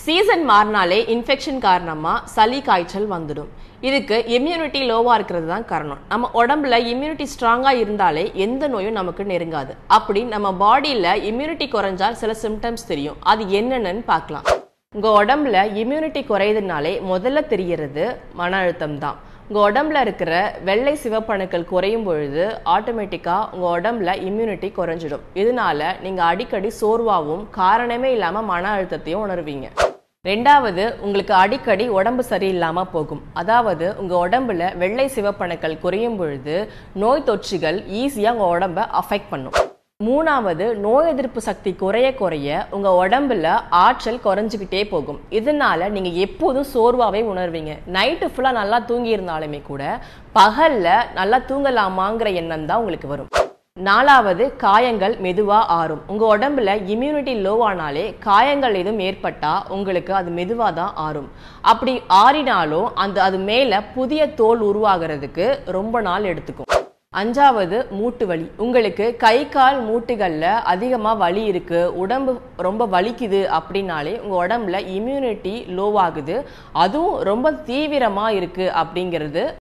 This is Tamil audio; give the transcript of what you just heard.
சீசன் மாறினாலே இன்ஃபெக்ஷன் காரணமா சளி காய்ச்சல் வந்துடும் இதுக்கு இம்யூனிட்டி லோவா இருக்கிறது தான் காரணம் நம்ம உடம்புல இம்யூனிட்டி ஸ்ட்ராங்கா இருந்தாலே எந்த நோயும் நமக்கு நெருங்காது அப்படி நம்ம பாடியில இம்யூனிட்டி குறைஞ்சால் சில சிம்டம்ஸ் தெரியும் அது என்னென்னு பார்க்கலாம் உங்க உடம்புல இம்யூனிட்டி குறையுதுனாலே முதல்ல தெரியறது மன அழுத்தம் தான் உங்க உடம்புல இருக்கிற வெள்ளை சிவப்பணுக்கள் குறையும் பொழுது ஆட்டோமேட்டிக்கா உங்க உடம்புல இம்யூனிட்டி குறைஞ்சிடும் இதனால நீங்க அடிக்கடி சோர்வாகவும் காரணமே இல்லாம மன அழுத்தத்தையும் உணர்வீங்க ரெண்டாவது உங்களுக்கு அடிக்கடி உடம்பு சரியில்லாம போகும் அதாவது உங்க உடம்புல வெள்ளை சிவப்பணுக்கள் குறையும் பொழுது நோய் தொற்றுகள் ஈஸியா உங்க உடம்ப அஃபெக்ட் பண்ணும் மூணாவது நோய் எதிர்ப்பு சக்தி குறைய குறைய உங்க உடம்புல ஆற்றல் குறைஞ்சிக்கிட்டே போகும் இதனால நீங்க எப்போதும் சோர்வாவே உணர்வீங்க நைட்டு ஃபுல்லா நல்லா தூங்கி இருந்தாலுமே கூட பகல்ல நல்லா தூங்கலாமாங்கிற எண்ணம் தான் உங்களுக்கு வரும் நாலாவது காயங்கள் மெதுவா ஆறும் உங்க உடம்புல இம்யூனிட்டி லோவானாலே காயங்கள் எதுவும் ஏற்பட்டா உங்களுக்கு அது மெதுவா தான் ஆறும் அப்படி ஆறினாலும் அந்த அது மேல புதிய தோல் உருவாகிறதுக்கு ரொம்ப நாள் எடுத்துக்கும் அஞ்சாவது மூட்டு வலி உங்களுக்கு கை கால் மூட்டுகள்ல அதிகமா வலி இருக்கு உடம்பு ரொம்ப வலிக்குது அப்படின்னாலே உங்க உடம்புல இம்யூனிட்டி லோவாகுது அதுவும் ரொம்ப தீவிரமா இருக்கு அப்படிங்கிறது